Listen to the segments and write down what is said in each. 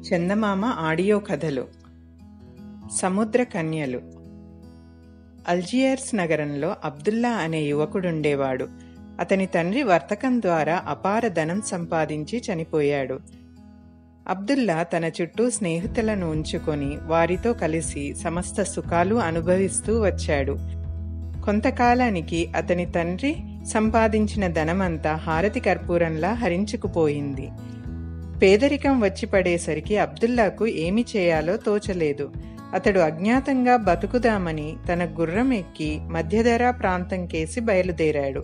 చందమామ audio కథలు సముద్ర కన్యలు అల్జియర్స్ నగరంలో అబ్దుల్లా అనే యువకుడుండేవాడు అతని తండ్రి వర్తకం ద్వారా అపార ధనం సంపాదించి చనిపోయాడు అబ్దుల్లా తన చుట్టూ స్నేహితులను ఉంచుకొని వారితో కలిసి సమస్త సుఖాలు అనుభవిస్తూ వచ్చాడు కొంతకాలానికి అతని తండ్రి సంపాదించిన ధనమంతా హారతి కర్పూరంలా హరించుకుపోయింది పేదరికం వచ్చి పడేసరికి అబ్దుల్లాకు ఏమి చేయాలో తోచలేదు అతడు అజ్ఞాతంగా బతుకుదామని తన గుర్రం ఎక్కి మధ్యధరా ప్రాంతం కేసి బయలుదేరాడు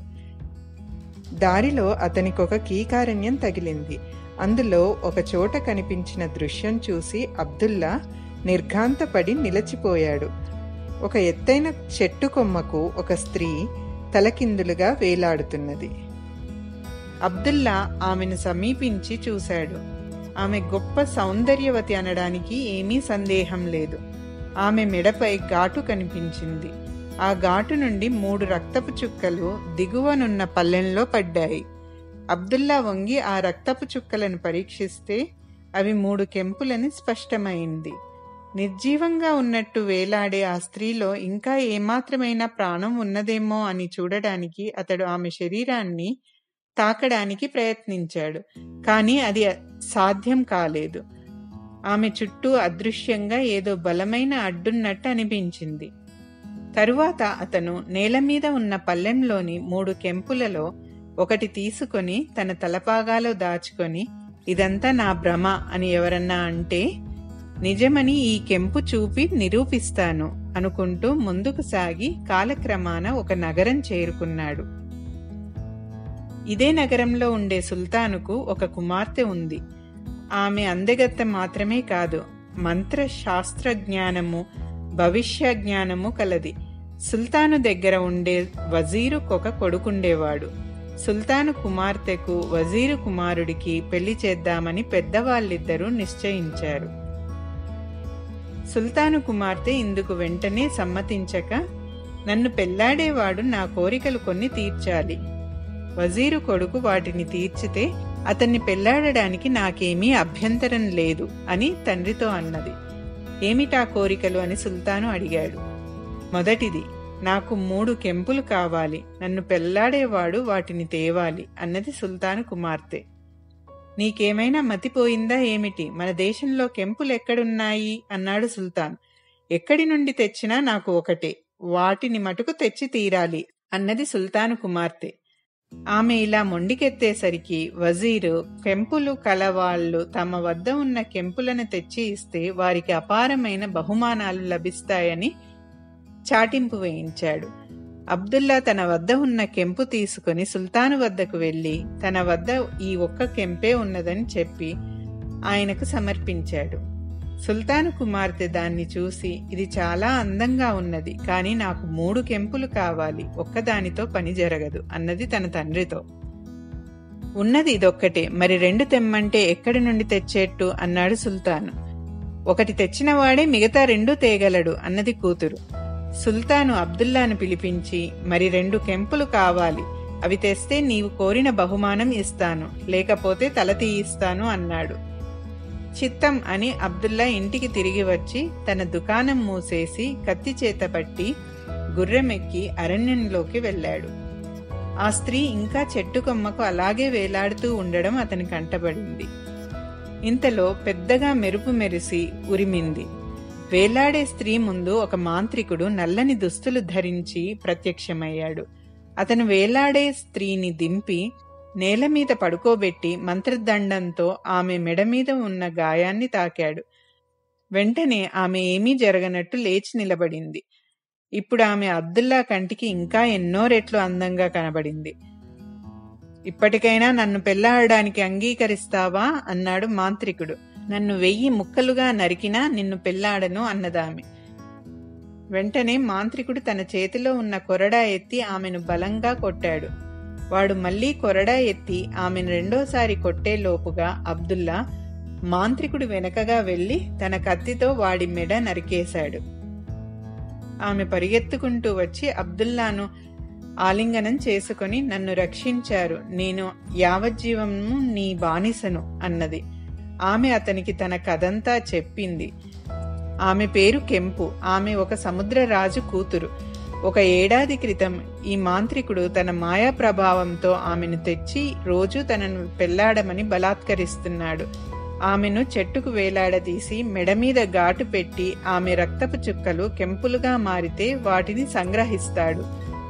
దారిలో అతనికొక కీకారణ్యం తగిలింది అందులో ఒక చోట కనిపించిన దృశ్యం చూసి అబ్దుల్లా నిర్ఘాంతపడి నిలచిపోయాడు ఒక ఎత్తైన చెట్టు కొమ్మకు ఒక స్త్రీ తలకిందులుగా వేలాడుతున్నది అబ్దుల్లా ఆమెను సమీపించి చూశాడు ఆమె గొప్ప సౌందర్యవతి అనడానికి ఏమీ సందేహం లేదు ఆమె మెడపై ఘాటు కనిపించింది ఆ ఘాటు నుండి మూడు రక్తపు చుక్కలు దిగువనున్న పల్లెంలో పడ్డాయి అబ్దుల్లా వంగి ఆ రక్తపు చుక్కలను పరీక్షిస్తే అవి మూడు కెంపులని స్పష్టమైంది నిర్జీవంగా ఉన్నట్టు వేలాడే ఆ స్త్రీలో ఇంకా ఏమాత్రమైనా ప్రాణం ఉన్నదేమో అని చూడడానికి అతడు ఆమె శరీరాన్ని తాకడానికి ప్రయత్నించాడు కానీ అది సాధ్యం కాలేదు ఆమె చుట్టూ అదృశ్యంగా ఏదో బలమైన అడ్డున్నట్టు అనిపించింది తరువాత అతను నేల మీద ఉన్న పల్లెంలోని మూడు కెంపులలో ఒకటి తీసుకొని తన తలపాగాలో దాచుకొని ఇదంతా నా భ్రమ అని ఎవరన్నా అంటే నిజమని ఈ కెంపు చూపి నిరూపిస్తాను అనుకుంటూ ముందుకు సాగి కాలక్రమాన ఒక నగరం చేరుకున్నాడు ఇదే నగరంలో ఉండే సుల్తానుకు ఒక కుమార్తె ఉంది ఆమె అందగత్తె మాత్రమే కాదు మంత్ర శాస్త్ర జ్ఞానము భవిష్య జ్ఞానము కలది సుల్తాను దగ్గర ఉండే వజీరుకొక కొడుకుండేవాడు సుల్తాను కుమార్తెకు వజీరు కుమారుడికి పెళ్లి చేద్దామని పెద్దవాళ్ళిద్దరూ నిశ్చయించారు సుల్తాను కుమార్తె ఇందుకు వెంటనే సమ్మతించక నన్ను పెళ్లాడేవాడు నా కోరికలు కొన్ని తీర్చాలి వజీరు కొడుకు వాటిని తీర్చితే అతన్ని పెళ్లాడడానికి నాకేమీ అభ్యంతరం లేదు అని తండ్రితో అన్నది ఏమిటా కోరికలు అని సుల్తాను అడిగాడు మొదటిది నాకు మూడు కెంపులు కావాలి నన్ను పెళ్లాడేవాడు వాటిని తేవాలి అన్నది సుల్తాను కుమార్తె నీకేమైనా మతిపోయిందా ఏమిటి మన దేశంలో కెంపులు ఎక్కడున్నాయి అన్నాడు సుల్తాన్ ఎక్కడి నుండి తెచ్చినా నాకు ఒకటే వాటిని మటుకు తెచ్చి తీరాలి అన్నది సుల్తాను కుమార్తె ఆమె ఇలా మొండికెత్తేసరికి వజీరు కెంపులు కలవాళ్లు తమ వద్ద ఉన్న కెంపులను తెచ్చి ఇస్తే వారికి అపారమైన బహుమానాలు లభిస్తాయని చాటింపు వేయించాడు అబ్దుల్లా తన వద్ద ఉన్న కెంపు తీసుకుని సుల్తాను వద్దకు వెళ్ళి తన వద్ద ఈ ఒక్క కెంపే ఉన్నదని చెప్పి ఆయనకు సమర్పించాడు సుల్తాను కుమార్తె దాన్ని చూసి ఇది చాలా అందంగా ఉన్నది కానీ నాకు మూడు కెంపులు కావాలి ఒక్కదానితో పని జరగదు అన్నది తన తండ్రితో ఉన్నది ఇదొక్కటే మరి రెండు తెమ్మంటే ఎక్కడి నుండి తెచ్చేట్టు అన్నాడు సుల్తాను ఒకటి తెచ్చినవాడే మిగతా రెండు తేగలడు అన్నది కూతురు సుల్తాను అబ్దుల్లాను పిలిపించి మరి రెండు కెంపులు కావాలి అవి తెస్తే నీవు కోరిన బహుమానం ఇస్తాను లేకపోతే తల తీయిస్తాను అన్నాడు చిత్తం అని అబ్దుల్లా ఇంటికి తిరిగి వచ్చి తన దుకాణం మూసేసి కత్తి చేత పట్టి గుర్రెమెక్కి అరణ్యంలోకి వెళ్ళాడు ఆ స్త్రీ ఇంకా చెట్టు కొమ్మకు అలాగే వేలాడుతూ ఉండడం అతని కంటబడింది ఇంతలో పెద్దగా మెరుపు మెరిసి ఉరిమింది వేలాడే స్త్రీ ముందు ఒక మాంత్రికుడు నల్లని దుస్తులు ధరించి ప్రత్యక్షమయ్యాడు అతను వేలాడే స్త్రీని దింపి నేల మీద పడుకోబెట్టి మంత్రదండంతో ఆమె మెడ మీద ఉన్న గాయాన్ని తాకాడు వెంటనే ఆమె ఏమీ జరగనట్టు లేచి నిలబడింది ఇప్పుడు ఆమె అబ్దుల్లా కంటికి ఇంకా ఎన్నో రెట్లు అందంగా కనబడింది ఇప్పటికైనా నన్ను పెళ్లాడడానికి అంగీకరిస్తావా అన్నాడు మాంత్రికుడు నన్ను వెయ్యి ముక్కలుగా నరికినా నిన్ను పెళ్లాడను అన్నదామె వెంటనే మాంత్రికుడు తన చేతిలో ఉన్న కొరడా ఎత్తి ఆమెను బలంగా కొట్టాడు వాడు మళ్లీ కొరడా ఎత్తి ఆమెను రెండోసారి కొట్టేలోపుగా అబ్దుల్లా మాంత్రికుడు వెనకగా వెళ్లి తన కత్తితో వాడి మెడ నరికేశాడు ఆమె పరిగెత్తుకుంటూ వచ్చి అబ్దుల్లాను ఆలింగనం చేసుకొని నన్ను రక్షించారు నేను యావజ్జీవము నీ బానిసను అన్నది ఆమె అతనికి తన కథంతా చెప్పింది ఆమె పేరు కెంపు ఆమె ఒక సముద్రరాజు కూతురు ఒక ఏడాది క్రితం ఈ మాంత్రికుడు తన మాయా ప్రభావంతో ఆమెను తెచ్చి రోజు తనను పెళ్లాడమని బలాత్కరిస్తున్నాడు ఆమెను చెట్టుకు వేలాడదీసి మెడ మీద ఘాటు పెట్టి ఆమె రక్తపు చుక్కలు కెంపులుగా మారితే వాటిని సంగ్రహిస్తాడు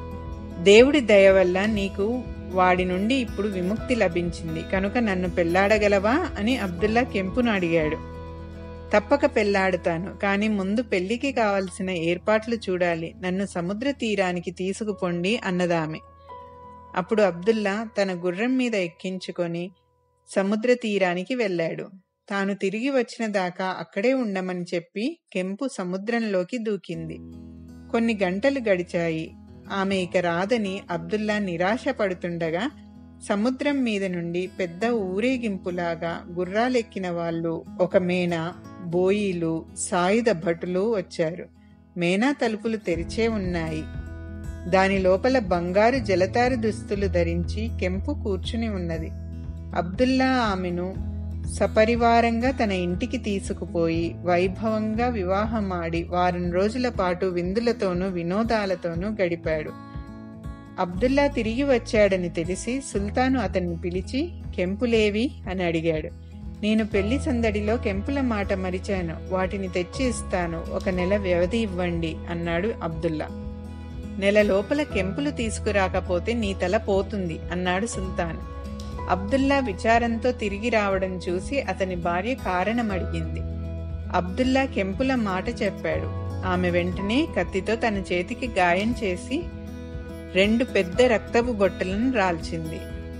దేవుడి దయ వల్ల నీకు వాడి నుండి ఇప్పుడు విముక్తి లభించింది కనుక నన్ను పెళ్లాడగలవా అని అబ్దుల్లా కెంపును అడిగాడు తప్పక పెళ్లాడుతాను కానీ ముందు పెళ్లికి కావలసిన ఏర్పాట్లు చూడాలి నన్ను సముద్ర తీరానికి తీసుకుపోండి అన్నదామె అప్పుడు అబ్దుల్లా తన గుర్రం మీద ఎక్కించుకొని సముద్ర తీరానికి వెళ్ళాడు తాను తిరిగి వచ్చిన దాకా అక్కడే ఉండమని చెప్పి కెంపు సముద్రంలోకి దూకింది కొన్ని గంటలు గడిచాయి ఆమె ఇక రాదని అబ్దుల్లా నిరాశ పడుతుండగా సముద్రం మీద నుండి పెద్ద ఊరేగింపులాగా గుర్రాలెక్కిన వాళ్ళు ఒక మేన బోయిలు సాయుధ భటులు వచ్చారు మేనా తలుపులు తెరిచే ఉన్నాయి దాని లోపల బంగారు జలతారు దుస్తులు ధరించి కెంపు కూర్చుని ఉన్నది అబ్దుల్లా ఆమెను సపరివారంగా తన ఇంటికి తీసుకుపోయి వైభవంగా వివాహమాడి వారం రోజుల పాటు విందులతోనూ వినోదాలతోనూ గడిపాడు అబ్దుల్లా తిరిగి వచ్చాడని తెలిసి సుల్తాను అతన్ని పిలిచి కెంపులేవి అని అడిగాడు నేను పెళ్లి సందడిలో కెంపుల మాట మరిచాను వాటిని తెచ్చి ఇస్తాను ఒక నెల వ్యవధి ఇవ్వండి అన్నాడు అబ్దుల్లా నెల లోపల కెంపులు తీసుకురాకపోతే నీ తల పోతుంది అన్నాడు సుల్తాన్ అబ్దుల్లా విచారంతో తిరిగి రావడం చూసి అతని భార్య కారణం అడిగింది అబ్దుల్లా కెంపుల మాట చెప్పాడు ఆమె వెంటనే కత్తితో తన చేతికి గాయం చేసి రెండు పెద్ద రక్తపు బొట్టలను రాల్చింది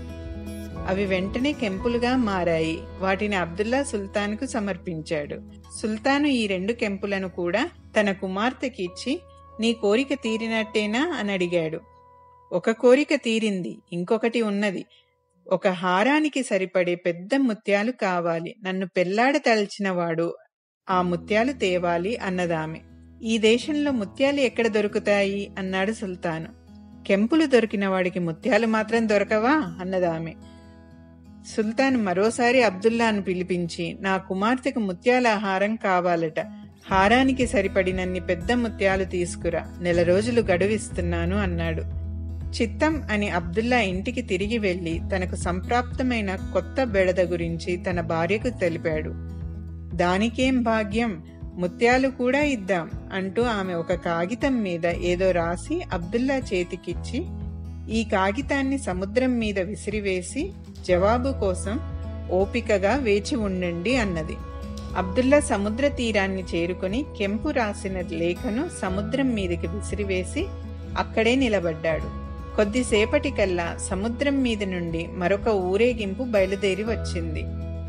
అవి వెంటనే కెంపులుగా మారాయి వాటిని అబ్దుల్లా సుల్తాన్కు సమర్పించాడు సుల్తాను ఈ రెండు కెంపులను కూడా తన కుమార్తెకి ఇచ్చి నీ కోరిక తీరినట్టేనా అని అడిగాడు ఒక కోరిక తీరింది ఇంకొకటి ఉన్నది ఒక హారానికి సరిపడే పెద్ద ముత్యాలు కావాలి నన్ను పెళ్లాడతలిచిన వాడు ఆ ముత్యాలు తేవాలి అన్నదామె ఈ దేశంలో ముత్యాలు ఎక్కడ దొరుకుతాయి అన్నాడు సుల్తాను కెంపులు దొరికిన వాడికి ముత్యాలు మాత్రం దొరకవా అన్నదామె సుల్తాన్ మరోసారి అబ్దుల్లాను పిలిపించి నా కుమార్తెకు ముత్యాల హారం కావాలట హారానికి సరిపడినన్ని పెద్ద ముత్యాలు తీసుకురా నెల రోజులు గడువిస్తున్నాను అన్నాడు చిత్తం అని అబ్దుల్లా ఇంటికి తిరిగి వెళ్లి తనకు సంప్రాప్తమైన కొత్త బెడద గురించి తన భార్యకు తెలిపాడు దానికేం భాగ్యం ముత్యాలు కూడా ఇద్దాం అంటూ ఆమె ఒక కాగితం మీద ఏదో రాసి అబ్దుల్లా చేతికిచ్చి ఈ కాగితాన్ని సముద్రం మీద విసిరివేసి జవాబు కోసం ఓపికగా వేచి ఉండండి అన్నది అబ్దుల్లా సముద్ర తీరాన్ని చేరుకొని కెంపు రాసిన లేఖను సముద్రం మీదకి విసిరివేసి అక్కడే నిలబడ్డాడు కొద్దిసేపటికల్లా సముద్రం మీద నుండి మరొక ఊరేగింపు బయలుదేరి వచ్చింది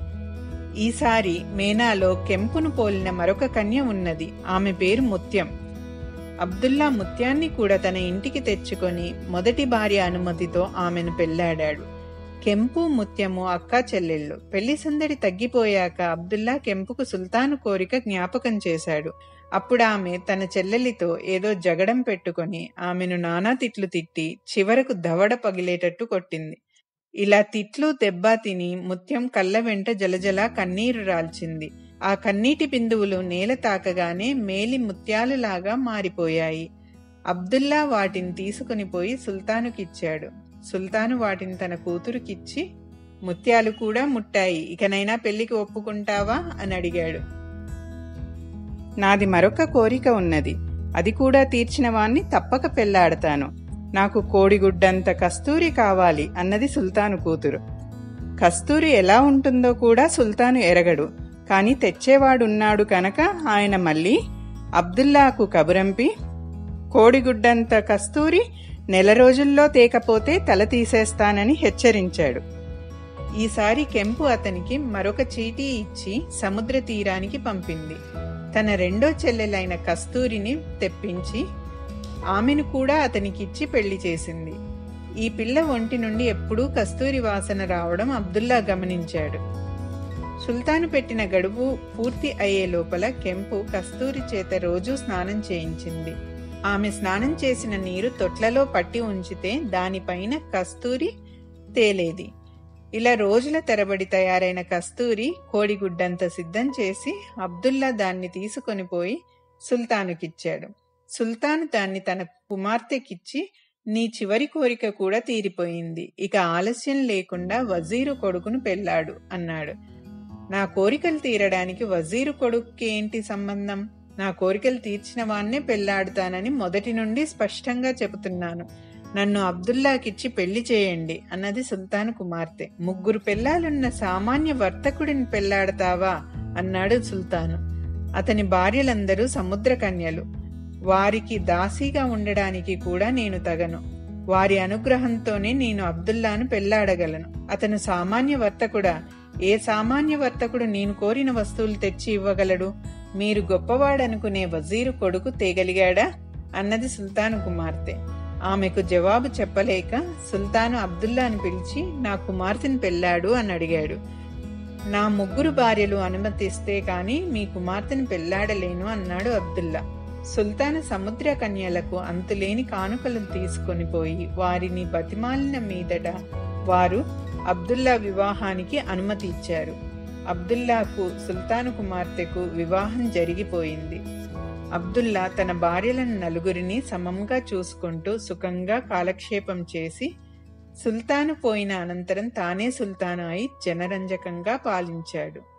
ఈసారి మేనాలో కెంపును పోలిన మరొక కన్య ఉన్నది ఆమె పేరు ముత్యం అబ్దుల్లా ముత్యాన్ని కూడా తన ఇంటికి తెచ్చుకొని మొదటి భార్య అనుమతితో ఆమెను పెళ్లాడాడు కెంపు ముత్యము అక్కా చెల్లెళ్ళు పెళ్లి సందడి తగ్గిపోయాక అబ్దుల్లా కెంపుకు సుల్తాను కోరిక జ్ఞాపకం చేశాడు అప్పుడు ఆమె తన చెల్లెలితో ఏదో జగడం పెట్టుకొని ఆమెను నానా తిట్లు తిట్టి చివరకు దవడ పగిలేటట్టు కొట్టింది ఇలా తిట్లు దెబ్బ తిని ముత్యం కళ్ళ వెంట జలజల కన్నీరు రాల్చింది ఆ కన్నీటి బిందువులు నేల తాకగానే మేలి ముత్యాలులాగా మారిపోయాయి అబ్దుల్లా వాటిని తీసుకుని పోయి సుల్తానుకిచ్చాడు సుల్తాను వాటిని తన కూతురుకిచ్చి ముత్యాలు కూడా ముట్టాయి ఇకనైనా పెళ్లికి ఒప్పుకుంటావా అని అడిగాడు నాది మరొక కోరిక ఉన్నది అది కూడా తీర్చిన వాణ్ణి తప్పక పెళ్లాడతాను నాకు కోడిగుడ్డంత కస్తూరి కావాలి అన్నది సుల్తాను కూతురు కస్తూరి ఎలా ఉంటుందో కూడా సుల్తాను ఎరగడు కాని తెచ్చేవాడున్నాడు కనుక ఆయన మళ్ళీ అబ్దుల్లాకు కబురంపి కోడిగుడ్డంత కస్తూరి నెల రోజుల్లో తేకపోతే తల తీసేస్తానని హెచ్చరించాడు ఈసారి కెంపు అతనికి మరొక చీటీ ఇచ్చి సముద్ర తీరానికి పంపింది తన రెండో చెల్లెలైన కస్తూరిని తెప్పించి ఆమెను కూడా అతనికిచ్చి పెళ్లి చేసింది ఈ పిల్ల ఒంటి నుండి ఎప్పుడూ కస్తూరి వాసన రావడం అబ్దుల్లా గమనించాడు సుల్తాను పెట్టిన గడువు పూర్తి అయ్యే లోపల కెంపు కస్తూరి చేత రోజూ స్నానం చేయించింది ఆమె స్నానం చేసిన నీరు తొట్లలో పట్టి ఉంచితే దానిపైన కస్తూరి తేలేది ఇలా రోజుల తరబడి తయారైన కస్తూరి కోడిగుడ్డంత సిద్ధం చేసి అబ్దుల్లా దాన్ని తీసుకొని పోయి సుల్తానుకిచ్చాడు సుల్తాను దాన్ని తన కుమార్తెకిచ్చి నీ చివరి కోరిక కూడా తీరిపోయింది ఇక ఆలస్యం లేకుండా వజీరు కొడుకును పెళ్ళాడు అన్నాడు నా కోరికలు తీరడానికి వజీరు కొడుక్కి ఏంటి సంబంధం నా కోరికలు తీర్చిన వాన్నే పెళ్లాడుతానని మొదటి నుండి స్పష్టంగా చెబుతున్నాను నన్ను అబ్దుల్లాకిచ్చి పెళ్లి చేయండి అన్నది సుల్తాన్ కుమార్తె ముగ్గురు పెళ్లాలున్న సామాన్య వర్తకుడిని పెళ్లాడతావా అన్నాడు సుల్తాను అతని భార్యలందరూ సముద్ర కన్యలు వారికి దాసీగా ఉండడానికి కూడా నేను తగను వారి అనుగ్రహంతోనే నేను అబ్దుల్లాను పెళ్లాడగలను అతను సామాన్య వర్తకుడా ఏ సామాన్య వర్తకుడు నేను కోరిన వస్తువులు తెచ్చి ఇవ్వగలడు మీరు గొప్పవాడనుకునే వజీరు కొడుకు తేగలిగాడా అన్నది సుల్తాను కుమార్తె ఆమెకు జవాబు చెప్పలేక సుల్తాను అబ్దుల్లాను పిలిచి నా కుమార్తెను పెళ్ళాడు అని అడిగాడు నా ముగ్గురు భార్యలు అనుమతిస్తే కాని మీ కుమార్తెను పెళ్లాడలేను అన్నాడు అబ్దుల్లా సుల్తాను సముద్ర కన్యలకు అంతులేని కానుకలను తీసుకొని పోయి వారిని బతిమాలిన మీదట వారు అబ్దుల్లా వివాహానికి అనుమతి ఇచ్చారు అబ్దుల్లాకు సుల్తాను కుమార్తెకు వివాహం జరిగిపోయింది అబ్దుల్లా తన భార్యలను నలుగురిని సమంగా చూసుకుంటూ సుఖంగా కాలక్షేపం చేసి సుల్తాను పోయిన అనంతరం తానే సుల్తాను అయి జనరంజకంగా పాలించాడు